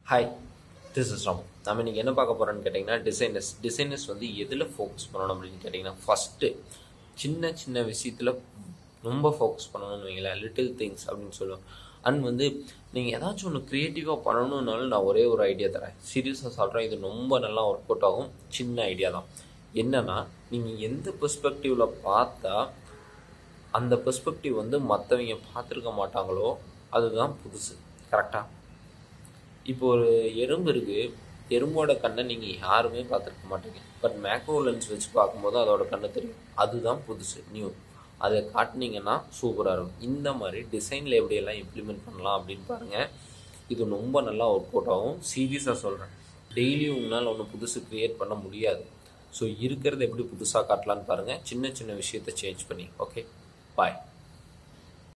hi this is Ram நம்ம இன்றைக்கி என்ன பார்க்க போகிறோன்னு கேட்டிங்கன்னா டிசைனர்ஸ் டிசைனர்ஸ் வந்து எதில் ஃபோக்கஸ் பண்ணணும் அப்படின்னு கேட்டிங்கன்னா ஃபஸ்ட்டு சின்ன சின்ன விஷயத்தில் ரொம்ப ஃபோக்கஸ் பண்ணணும்னு வைங்களேன் லிட்டில் திங்ஸ் அப்படின்னு சொல்லுவோம் அண்ட் வந்து நீங்கள் ஏதாச்சும் ஒன்று க்ரியேட்டிவாக பண்ணணுன்னாலும் நான் ஒரே ஒரு ஐடியா தரேன் சீரியஸாக சொல்கிறேன் இது ரொம்ப நல்லா ஒர்க் அவுட் ஆகும் சின்ன ஐடியா தான் என்னென்னா நீங்கள் எந்த பெர்ஸ்பெக்டிவில் பார்த்தா அந்த பெர்ஸ்பெக்டிவ் வந்து மற்றவங்க பார்த்துருக்க மாட்டாங்களோ அதுதான் புதுசு கரெக்டாக இப்போ ஒரு எறும்பு இருக்குது எறும்போட கண்ணை நீங்கள் யாருமே பார்த்துருக்க மாட்டீங்க பட் மேக்ரோ லென்ஸ் வச்சு பார்க்கும்போது அதோட கண்ணு தெரியும் அதுதான் புதுசு நியூ அதை காட்டினீங்கன்னா சூப்பராக இருக்கும் இந்த மாதிரி டிசைனில் எப்படியெல்லாம் இம்ப்ளிமெண்ட் பண்ணலாம் அப்படின்னு பாருங்கள் இது ரொம்ப நல்லா ஒர்க் அவுட் ஆகும் சீரியஸாக சொல்கிறேன் டெய்லியும் உங்களால் ஒன்று புதுசு க்ரியேட் பண்ண முடியாது ஸோ இருக்கிறத எப்படி புதுசாக காட்டலான்னு பாருங்கள் சின்ன சின்ன விஷயத்தை சேஞ்ச் பண்ணி ஓகே பாய்